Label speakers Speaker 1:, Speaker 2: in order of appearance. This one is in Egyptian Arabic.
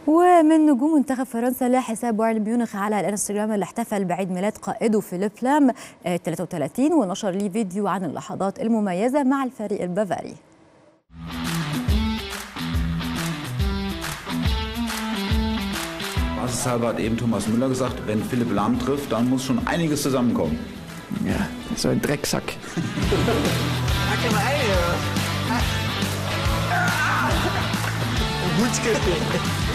Speaker 1: ومن نجوم منتخب فرنسا لحساب بايرن ميونخ على الانستغرام اللي احتفل بعيد ميلاد قائده فيليب لام آه، 33 ونشر ليه فيديو عن اللحظات المميزه مع الفريق البافاري
Speaker 2: Basishalber hat eben Thomas Müller gesagt, wenn Philipp Lahm trifft, dann muss schon einiges zusammenkommen.
Speaker 3: Ja, so ein Drecksack.
Speaker 4: Muito esquecido.